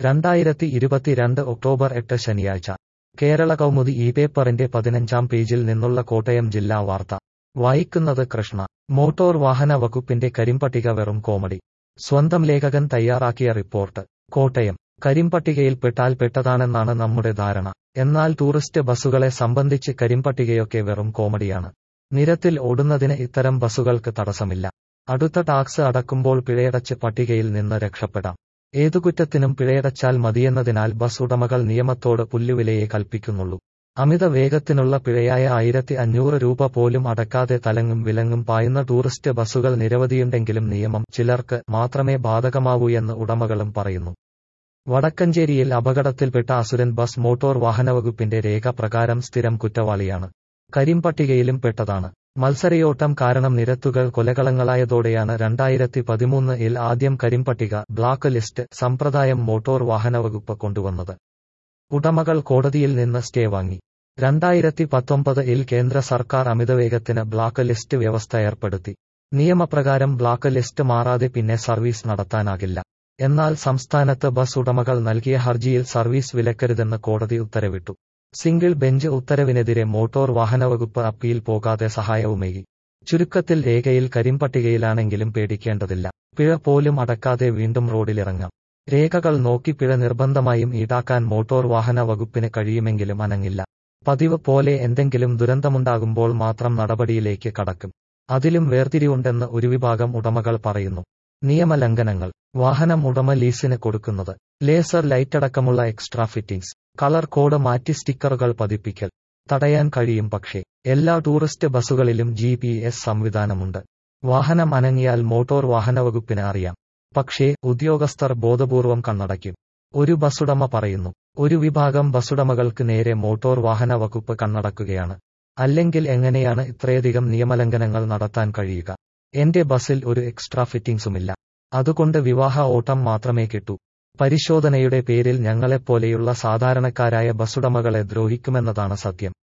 രണ്ടായിരത്തി ഇരുപത്തിരണ്ട് ഒക്ടോബർ എട്ട് ശനിയാഴ്ച കേരള കൗമുദി ഈ പേപ്പറിന്റെ പതിനഞ്ചാം പേജിൽ നിന്നുള്ള കോട്ടയം ജില്ലാ വാർത്ത വായിക്കുന്നത് കൃഷ്ണ മോട്ടോർ വാഹന വകുപ്പിന്റെ കരിമ്പട്ടിക വെറും കോമഡി സ്വന്തം ലേഖകൻ തയ്യാറാക്കിയ റിപ്പോർട്ട് കോട്ടയം കരിമ്പട്ടികയിൽ പെട്ടാൽ പെട്ടതാണെന്നാണ് നമ്മുടെ ധാരണ എന്നാൽ ടൂറിസ്റ്റ് ബസ്സുകളെ സംബന്ധിച്ച് കരിമ്പട്ടികയൊക്കെ വെറും കോമഡിയാണ് നിരത്തിൽ ഓടുന്നതിന് ഇത്തരം ബസ്സുകൾക്ക് തടസ്സമില്ല അടുത്ത ടാക്സ് അടക്കുമ്പോൾ പിഴയടച്ച് പട്ടികയിൽ നിന്ന് രക്ഷപ്പെടാം ഏതു കുറ്റത്തിനും പിഴയടച്ചാൽ മതിയെന്നതിനാൽ ബസ് ഉടമകൾ നിയമത്തോട് പുല്ലുവിലയെ കൽപ്പിക്കുന്നുള്ളൂ അമിത വേഗത്തിനുള്ള പിഴയായ ആയിരത്തി അഞ്ഞൂറ് രൂപ പോലും അടക്കാതെ തലങ്ങും വിലങ്ങും പായുന്ന ടൂറിസ്റ്റ് ബസ്സുകൾ നിരവധിയുണ്ടെങ്കിലും നിയമം ചിലർക്ക് മാത്രമേ ബാധകമാവൂ എന്ന് ഉടമകളും പറയുന്നു വടക്കഞ്ചേരിയിൽ അപകടത്തിൽപ്പെട്ട അസുരൻ ബസ് മോട്ടോർ വാഹനവകുപ്പിന്റെ രേഖ പ്രകാരം സ്ഥിരം കുറ്റവാളിയാണ് കരിമ്പട്ടികയിലും പെട്ടതാണ് മത്സരയോട്ടം കാരണം നിരത്തുകൾ കൊലകളങ്ങളായതോടെയാണ് രണ്ടായിരത്തി പതിമൂന്ന് ഇൽ ആദ്യം കരിമ്പട്ടിക ബ്ലാക്ക് ലിസ്റ്റ് സമ്പ്രദായം മോട്ടോർ വാഹനവകുപ്പ് കൊണ്ടുവന്നത് ഉടമകൾ കോടതിയിൽ നിന്ന് സ്റ്റേ വാങ്ങി രണ്ടായിരത്തി പത്തൊമ്പത് ഇൽ കേന്ദ്ര സർക്കാർ അമിതവേഗത്തിന് ബ്ലാക്ക് ലിസ്റ്റ് വ്യവസ്ഥ ഏർപ്പെടുത്തി നിയമപ്രകാരം ബ്ലാക്ക് ലിസ്റ്റ് മാറാതെ പിന്നെ സർവീസ് നടത്താനാകില്ല എന്നാൽ സംസ്ഥാനത്ത് ബസ് ഉടമകൾ നൽകിയ ഹർജിയിൽ സർവീസ് വിലക്കരുതെന്ന് കോടതി ഉത്തരവിട്ടു സിംഗിൾ ബെഞ്ച് ഉത്തരവിനെതിരെ മോട്ടോർ വാഹനവകുപ്പ് അപ്പീൽ പോകാതെ സഹായവുമേകി ചുരുക്കത്തിൽ രേഖയിൽ കരിമ്പട്ടികയിലാണെങ്കിലും പേടിക്കേണ്ടതില്ല പിഴ പോലും അടക്കാതെ വീണ്ടും റോഡിലിറങ്ങാം രേഖകൾ നോക്കി പിഴ നിർബന്ധമായും ഈടാക്കാൻ മോട്ടോർ വാഹന വകുപ്പിന് കഴിയുമെങ്കിലും അനങ്ങില്ല പതിവ് പോലെ എന്തെങ്കിലും ദുരന്തമുണ്ടാകുമ്പോൾ മാത്രം നടപടിയിലേക്ക് കടക്കും അതിലും വേർതിരിവുണ്ടെന്ന് ഒരു വിഭാഗം ഉടമകൾ പറയുന്നു നിയമലംഘനങ്ങൾ വാഹനം ഉടമ ലീസിന് കൊടുക്കുന്നത് ലേസർ ലൈറ്റടക്കമുള്ള എക്സ്ട്രാ ഫിറ്റിംഗ്സ് കളർ കോഡ് മാറ്റി സ്റ്റിക്കറുകൾ പതിപ്പിക്കൽ തടയാൻ കഴിയും പക്ഷേ എല്ലാ ടൂറിസ്റ്റ് ബസ്സുകളിലും ജി പി എസ് സംവിധാനമുണ്ട് വാഹനം അനങ്ങിയാൽ മോട്ടോർ വാഹനവകുപ്പിന് അറിയാം പക്ഷേ ഉദ്യോഗസ്ഥർ ബോധപൂർവം കണ്ണടയ്ക്കും ഒരു ബസ്സുടമ പറയുന്നു ഒരു വിഭാഗം ബസ്സുടമകൾക്ക് നേരെ മോട്ടോർ വാഹന വകുപ്പ് കണ്ണടക്കുകയാണ് അല്ലെങ്കിൽ എങ്ങനെയാണ് ഇത്രയധികം നിയമലംഘനങ്ങൾ നടത്താൻ കഴിയുക എന്റെ ബസ്സിൽ ഒരു എക്സ്ട്രാ ഫിറ്റിംഗ്സുമില്ല അതുകൊണ്ട് വിവാഹ ഓട്ടം മാത്രമേ കിട്ടൂ പരിശോധനയുടെ പേരിൽ ഞങ്ങളെപ്പോലെയുള്ള സാധാരണക്കാരായ ബസ്സുടമകളെ ദ്രോഹിക്കുമെന്നതാണ് സത്യം